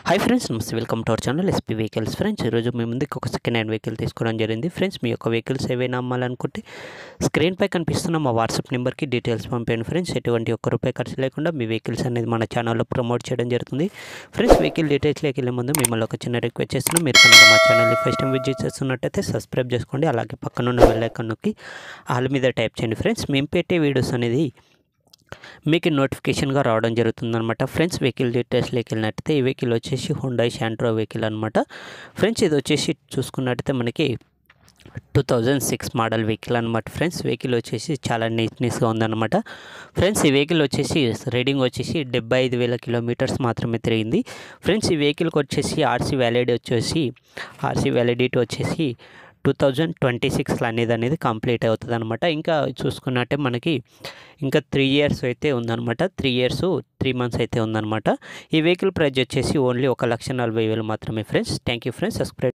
hi friends నమస్తే welcome to our channel SP vehicles friends ఈరోజు మీ ముందుకు ఒక సెకండ్ హ్యాండ్ వెహికల్ తీసుకోవడం జరిగింది ఫ్రెండ్స్ మీ యొక్క వెహికల్స్ ఏవైనా అమ్మాలనుకుంటే స్క్రీన్పై కనిపిస్తున్న మా వాట్సాప్ నెంబర్కి డీటెయిల్స్ పంపండి ఫ్రెండ్స్ ఎటువంటి ఒక్క రూపాయి ఖర్చు లేకుండా మీ వెహికల్స్ అనేది మన ఛానల్లో ప్రమోట్ చేయడం జరుగుతుంది ఫ్రెండ్స్ వెహికల్ డీటెయిల్స్లోకి వెళ్ళే ముందు మిమ్మల్ని ఒక చిన్న రిక్వెస్ట్ చేస్తున్నాం మీరు కనుక మా ఛానల్ని ఫస్ట్ టైం విజిట్ చేస్తున్నట్టయితే సబ్స్క్రైబ్ చేసుకోండి అలాగే పక్కనున్న బెల్ ఐకాన్ నొక్కి ఆల్ మీద టైప్ చేయండి ఫ్రెండ్స్ మేము పెట్టే వీడియోస్ అనేది మీకు నోటిఫికేషన్గా రావడం జరుగుతుందన్నమాట ఫ్రెండ్స్ వెహికల్ డీటెయిల్స్లోకి వెళ్ళినట్టయితే ఈ వెహికల్ వచ్చేసి హుండాయ్ శాంట్రో వెహికల్ అనమాట ఫ్రెండ్స్ ఇది వచ్చేసి చూసుకున్నట్టయితే మనకి two thousand six model vehicle అనమాట ఫ్రెండ్స్ వెహికల్ వచ్చేసి చాలా నీట్నెస్గా ఉందన్నమాట ఫ్రెండ్స్ ఈ వెహికల్ వచ్చేసి రీడింగ్ వచ్చేసి డెబ్బై ఐదు వేల కిలోమీటర్స్ మాత్రమే తిరిగింది ఫ్రెండ్స్ ఈ వెహికల్కి వచ్చేసి ఆర్సీ వ్యాలిడిటీ వచ్చేసి ఆర్సీ వ్యాలిడిటీ వచ్చేసి టూ థౌజండ్ ట్వంటీ సిక్స్లో అనేది అనేది కంప్లీట్ అవుతుంది అనమాట ఇంకా చూసుకున్నట్టే మనకి ఇంకా త్రీ ఇయర్స్ అయితే ఉందన్నమాట త్రీ ఇయర్స్ త్రీ మంత్స్ అయితే ఉందన్నమాట ఈ వెహికల్ ప్రైస్ వచ్చేసి ఓన్లీ ఒక లక్ష నలభై వేలు మాత్రమే friends thank you friends subscribe